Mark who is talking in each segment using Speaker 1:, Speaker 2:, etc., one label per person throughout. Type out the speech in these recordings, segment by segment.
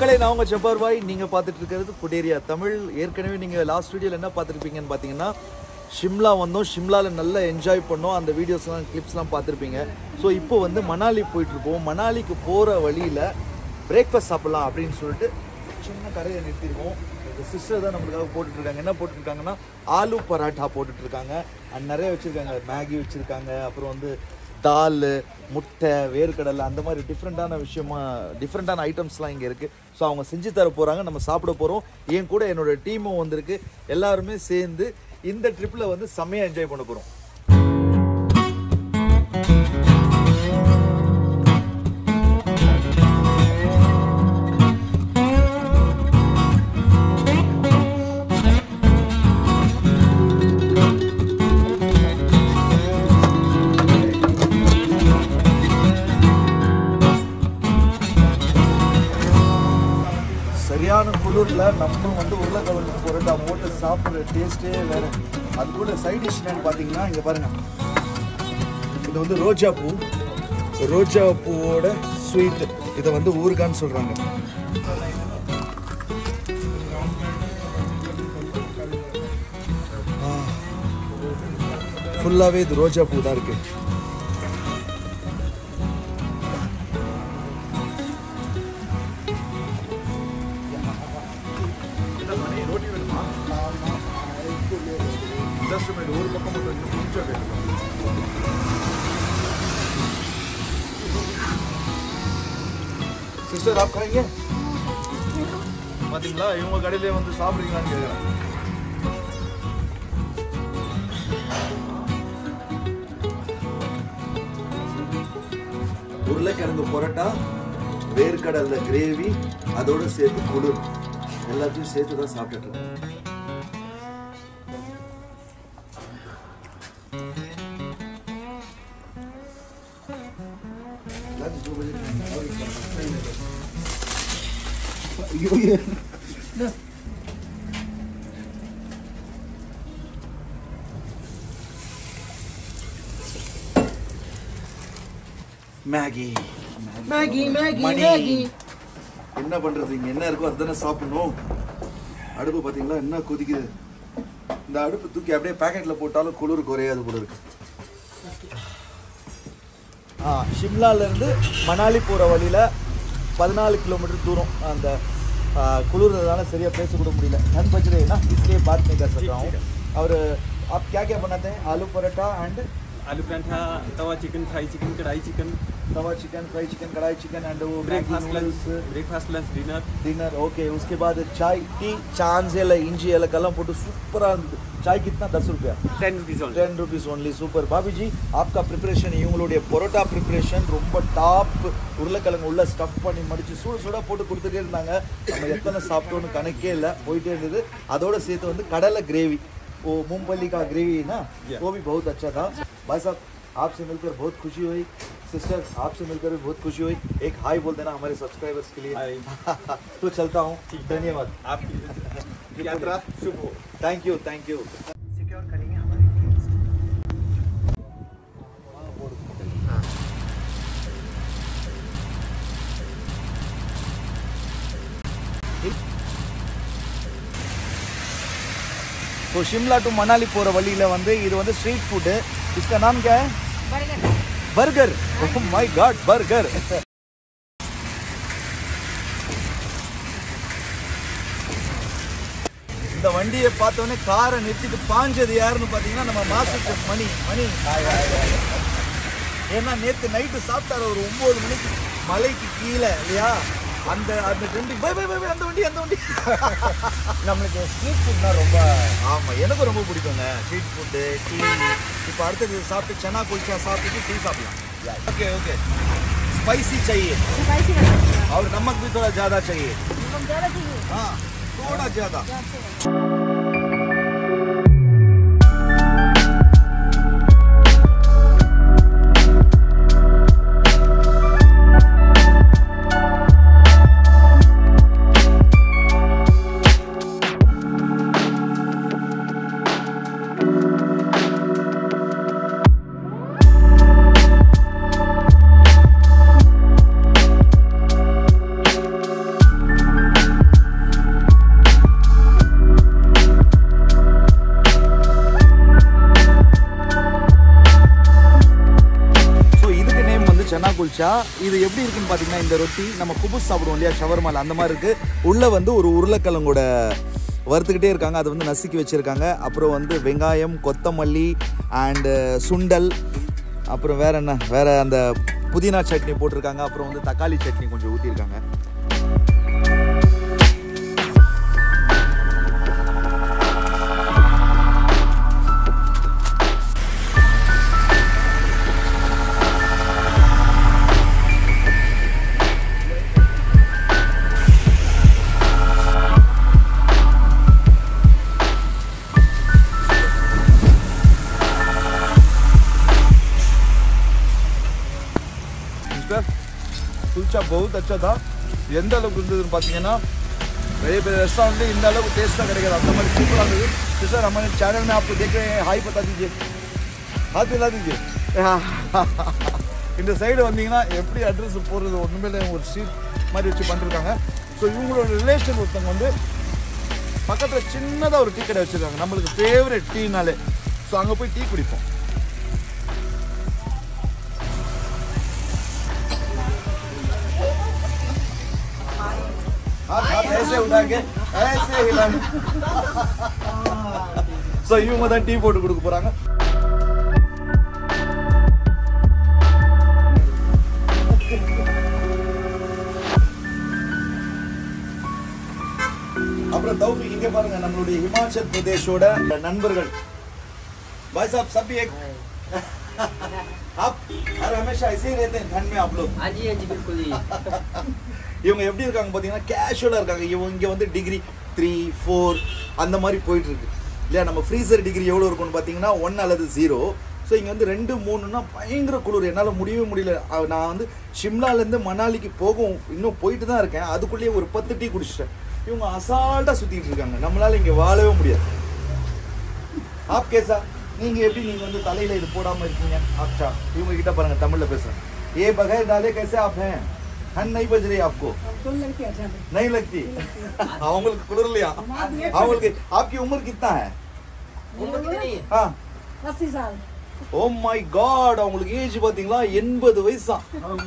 Speaker 1: மக்களே நான் உங்கள் ஜப்பார் பாய் நீங்கள் பார்த்துட்டு இருக்கிறது குடேரியா தமிழ் ஏற்கனவே நீங்கள் லாஸ்ட் வீடியோவில் என்ன பார்த்துருப்பீங்கன்னு பார்த்தீங்கன்னா ஷிம்லா வந்தோம் ஷிம்லாவில் நல்லா என்ஜாய் பண்ணோம் அந்த வீடியோஸ்லாம் கிளிப்ஸ்லாம் பார்த்துருப்பீங்க ஸோ இப்போ வந்து மணாலி போயிட்டுருக்கோம் மணாலிக்கு போகிற வழியில் பிரேக்ஃபாஸ்ட் சாப்பிட்லாம் அப்படின்னு சொல்லிட்டு சின்ன கடையை நிறுத்திருக்கோம் இந்த சிஸ்டர் தான் நம்மளுக்காக போட்டுட்ருக்காங்க என்ன போட்டுட்ருக்காங்கன்னா ஆலு பராட்டா போட்டுட்ருக்காங்க அண்ட் நிறைய வச்சுருக்காங்க மேகி வச்சுருக்காங்க அப்புறம் வந்து தால் முட்டை வேர்க்கடலை அந்த மாதிரி டிஃப்ரெண்ட்டான விஷயமா டிஃப்ரெண்ட்டான ஐட்டம்ஸ்லாம் இங்கே இருக்குது ஸோ அவங்க செஞ்சு தர போகிறாங்க நம்ம சாப்பிட போகிறோம் என் கூட என்னோட டீமும் வந்திருக்கு எல்லாருமே சேர்ந்து இந்த ட்ரிப்பில் வந்து செம்மையாக என்ஜாய் பண்ண போகிறோம் சரியான குளிரில் நம்ம வந்து உருளைக்கிழங்கு புரட்டா போட்டு சாப்பிட்ற டேஸ்ட்டே வேறு அது கூட சைட் டிஷ் என்னன்னு பார்த்தீங்கன்னா இங்கே பாருங்கள் இது வந்து ரோஜா பூ ரோஜா பூவோட ஸ்வீட் இதை வந்து ஊறுகான்னு சொல்கிறாங்க ஃபுல்லாகவே இது ரோஜா பூ தான் இருக்குது ரோட்டி வேணுமா ஜஸ்ட் மினிட் ஒரு பக்கம் மட்டும் இன்னும் கொஞ்சம் வேணும் சிஸ்டர் ஆப் खाएंगे பாத்தீங்களா இவங்க கடையிலே வந்து சாப்பிடுறீங்களான்னு கேட்குறேன் உருளைக்கிழங்கு பரோட்டா வேர்க்கடலை கிரேவி அதோட சேர்த்து குளிர் எல்லாத்தையும் சேர்த்து தான் சாப்பிட்டுட்டு இருக்கோம் மேகி
Speaker 2: மேகி மேகி
Speaker 1: மணி.
Speaker 2: மேகி
Speaker 1: என்ன பண்றது இங்க என்ன இருக்கோ அதுதானே சாப்பிடணும் அடுப்பு பாத்தீங்களா என்ன கொதிக்குது இந்த அடுப்பு தூக்கி அப்படியே பாக்கெட்ல போட்டாலும் குளிர் குறையாது போல இருக்கு ஆ ஷிம்லால இருந்து மணாலி போற வழியில பதினாலு கிலோமீட்டர் தூரம் அந்த ஆ, குளிர்றதுனால சரியா பேச கூட முடியல நன் பஜ்ரே ना इसलिए बात नहीं कर सकता हूँ और आप क्या क्या बनाते हैं आलू paratha and
Speaker 3: aloo paratha tawa chicken fry chicken kadhai chicken
Speaker 1: tawa chicken fry chicken kadhai chicken and वो
Speaker 3: breakfast lunch
Speaker 1: noodles
Speaker 3: breakfast lunch dinner
Speaker 1: dinner okay उसके बाद चाय टी चांस एल इंजी एल कलम போட்டு சூப்பரா இருந்தது चाय कितना दस रुपया
Speaker 3: ten rupees on
Speaker 1: ten rupees only super Bhabhiji ஆப்கா ப்ரிப்பரேஷன் இவங்களுடைய பரோட்டா ப்ரிப்பரேஷன் ரொம்ப டாப் உருளைக்கிழங்கு உள்ள ஸ்டஃப் பண்ணி மடிச்சு சுட சுட போட்டு கொடுத்துட்டே இருந்தாங்க நம்ம எத்தனை சாப்பிட்டோன்னு கணக்கே இல்லை போயிட்டே இருந்தது அதோட சேர்த்து வந்து கடலை கிரேவி वो मूंगफली का ग्रेवी है ना
Speaker 3: Yeah.
Speaker 1: वो भी बहुत अच्छा था भाई साहब आपसे मिलकर बहुत खुशी हुई सिस्टर आपसे मिलकर भी बहुत खुशी हुई एक हाई बोल देना हमारे सब्सक्राइबर्स के लिए
Speaker 3: Hi.
Speaker 1: तो चलता हूँ धन्यवाद
Speaker 3: आपकी यात्रा शुभ हो
Speaker 1: thank you thank you
Speaker 2: secure करेंगे हमारे team से।
Speaker 1: तो शिमला टू मनाली போற வழியில வந்து இது வந்து ஸ்ட்ரீட் ஃபுட் इसका नाम क्या है burger oh my god burger இந்த வண்டியை பார்த்தோன்னே காரை நிறுத்திட்டு பாஞ்சது யாருன்னு பார்த்தீங்கன்னா நம்ம மாஸ்டர் செஃப் மணி மணி ஏன்னா நேற்று நைட்டு சாப்பிட்டாரு ஒரு ஒம்பது மணிக்கு மலைக்கு கீழே இல்லையா அந்த அந்த வண்டி பை பை பை பை, அந்த வண்டி அந்த வண்டி
Speaker 2: நம்மளுக்கு ஸ்ட்ரீட் ஃபுட்னா ரொம்ப
Speaker 1: ஆமாம் எனக்கும் ரொம்ப பிடிக்குங்க ஸ்ட்ரீட் ஃபுட்டு டீ இப்போ அடுத்தது சாப்பிட்டு சனா குல்ச்சா சாப்பிட்டுட்டு டீ சாப்பிடலாம் ओके ओके स्पाइसी चाहिए और नमक भी थोड़ा ज़्यादा चाहिए हाँ थोड़ा ज़्यादा இருந்துச்சா இது எப்படி இருக்குன்னு பார்த்தீங்கன்னா இந்த ரொட்டி நம்ம குபுஸ் சாப்பிடுவோம் இல்லையா ஷவர்மால அந்த மாதிரி இருக்கு உள்ள வந்து ஒரு உருளைக்கிழங்கோட வறுத்துக்கிட்டே இருக்காங்க அதை வந்து நசுக்கி வச்சிருக்காங்க அப்புறம் வந்து வெங்காயம் கொத்தமல்லி அண்டு சுண்டல் அப்புறம் வேற என்ன வேற அந்த புதினா சட்னி போட்டிருக்காங்க அப்புறம் வந்து தக்காளி சட்னி கொஞ்சம் ஊற்றிருக்காங்க மிஸ்டர் குல்ச்சா बहुत अच्छा था எந்த அளவுக்கு இருந்ததுன்னு பார்த்தீங்கன்னா பெரிய பெரிய ரெஸ்டாரண்ட்ல இந்த அளவுக்கு டேஸ்ட்டாக கிடைக்காது அந்த மாதிரி சூப்பராக இருந்தது சார் हमारे चैनल में आपको देख रहे हैं हाई बता दीजिए हाथ मिला दीजिए இந்த சைடு வந்தீங்கன்னா எப்படி அட்ரஸ் போடுறது ஒன்றுமே இல்லை ஒரு ஷீட் மாதிரி வச்சு பண்ணிருக்காங்க ஸோ இவங்களோட ரிலேஷன் ஒருத்தவங்க வந்து பக்கத்தில் சின்னதாக ஒரு டீ கடை வச்சுருக்காங்க நம்மளுக்கு ஃபேவரட் டீனாலே ஸோ அங்கே போய் டீ குடிப்போம் हाथ हाथ ऐसे उठा के ऐसे हिलाना ஸோ இவங்க தான் டீ போட்டு கொடுக்க போறாங்க அப்புறம் தௌஃபிக் இங்க பாருங்க நம்மளுடைய ஹிமாச்சல் பிரதேஷோட நண்பர்கள் भाई साहब सब भी एक आप हर हमेशा ऐसे ही रहते हैं ठंड में आप लोग
Speaker 4: हाँ जी हाँ जी बिल्कुल ही
Speaker 1: இவங்க எப்படி இருக்காங்க பார்த்தீங்கன்னா கேஷுவலாக இருக்காங்க இவங்க இங்கே வந்து டிகிரி த்ரீ ஃபோர் அந்த மாதிரி போயிட்டு இருக்கு இல்லையா நம்ம ஃப்ரீசர் டிகிரி எவ்வளோ இருக்கும்னு பார்த்தீங்கன்னா ஒன் அல்லது ஜீரோ ஸோ இங்கே வந்து ரெண்டு மூணுன்னா பயங்கர குளிர் என்னால் முடியவே முடியல அஹ் நான் வந்து ஷிம்லாலேருந்து மணாலிக்கு போகும் இன்னும் போயிட்டு தான் இருக்கேன் அதுக்குள்ளேயே ஒரு பத்து டீ குடிச்சிட்டேன் இவங்க அசால்ட்டாக சுற்றிட்டு இருக்காங்க நம்மளால இங்கே வாழவே முடியாது ஆப் கேசா நீங்க எப்படி நீங்க வந்து தலையில இது போடாம இருக்கீங்க ஆப்ஷா இவங்க கிட்ட பாருங்க தமிழ்ல பேசுறேன் ये बगैर डाले कैसे आप हैं ठंड नहीं बज रही आपको नहीं लगती அவங்களுக்கு குளிரலையா அவங்களுக்கு आपकी उम्र कितना है
Speaker 4: उम्र कितनी है
Speaker 1: हाँ
Speaker 5: अस्सी साल
Speaker 1: ஓ மை காட் அவங்களுக்கு ஏஜ் பாத்தீங்களா எண்பது வயசா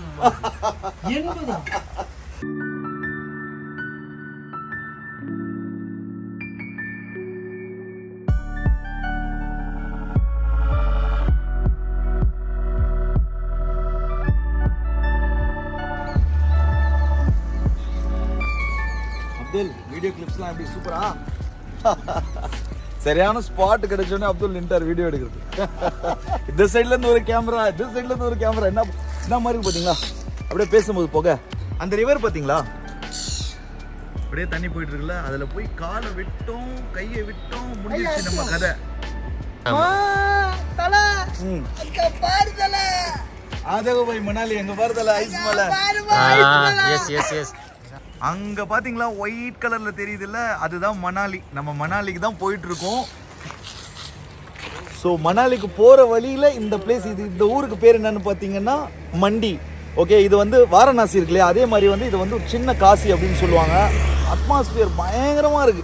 Speaker 1: அப்துல் வீடியோ கிளிப்ஸ்லாம் எப்படி சூப்பரா சரியான ஸ்பாட் கிடைச்சோன்னே அப்துல் நின்ட்டார் வீடியோ எடுக்கிறது இந்த சைடுல இருந்து ஒரு கேமரா இந்த சைடுல இருந்து ஒரு கேமரா என்ன என்ன மாதிரி இருக்கு பாத்தீங்களா அப்படியே பேசும்போது போக அந்த ரிவர் பாத்தீங்களா அப்படியே தண்ணி போயிட்டு இருக்குல்ல அதுல போய் காலை விட்டோம் கையை விட்டோம் முடிஞ்சிருச்சு நம்ம கதை ம். ஆதக போய் மணாலி எங்க பாருதல ஐஸ் மலை
Speaker 4: यस यस यस
Speaker 1: அங்க பாத்தீங்களா ஒயிட் கலர்ல தெரியுதுல்ல அதுதான் மணாலி நம்ம மணாலிக்கு தான் போயிட்டு இருக்கோம் ஸோ மணாலிக்கு போற வழியில இந்த பிளேஸ் இது இந்த ஊருக்கு பேர் என்னன்னு பாத்தீங்கன்னா மண்டி ஓகே இது வந்து வாரணாசி இருக்கு இல்லையா அதே மாதிரி வந்து இது வந்து ஒரு சின்ன காசி அப்படின்னு சொல்லுவாங்க அட்மாஸ்பியர் பயங்கரமா இருக்கு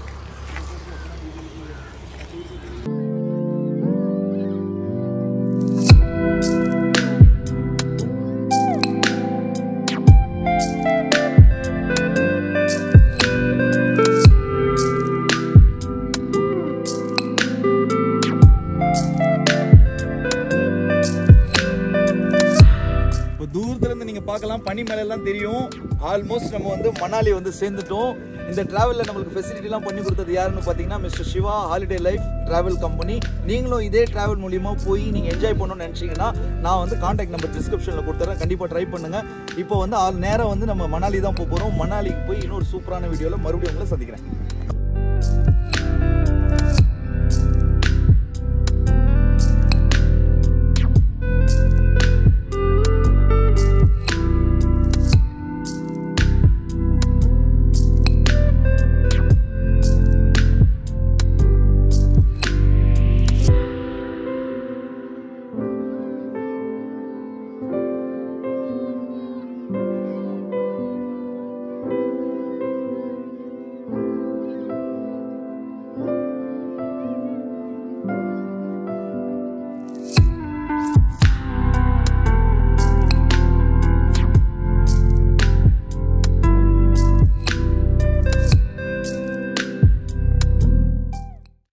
Speaker 1: இப்போ தூரத்துல இருந்து நீங்க பார்க்கலாம் பனி எல்லாம் தெரியும் ஆல்மோஸ்ட் நம்ம வந்து மணாலி வந்து சேர்ந்துட்டோம் இந்த டிராவலில் நம்மளுக்கு ஃபெசிலிட்டிலாம் பண்ணி கொடுத்தது யாருன்னு பார்த்தீங்கன்னா mister Shiva holiday life travel company நீங்களும் இதே டிராவல் மூலியமா போய் நீங்கள் என்ஜாய் பண்ணணும்னு நினச்சிங்கன்னா நான் வந்து காண்டாக்ட் நம்பர் டிஸ்கிரிப்ஷனில் கொடுத்துறேன் கண்டிப்பாக ட்ரை பண்ணுங்க இப்போ வந்து ஆள் நேரம் வந்து நம்ம மணாலி தான் போக போகிறோம் மணாலிக்கு போய் இன்னொரு சூப்பரான வீடியோவில் மறுபடியும் உங்களை சந்திக்கிறேன்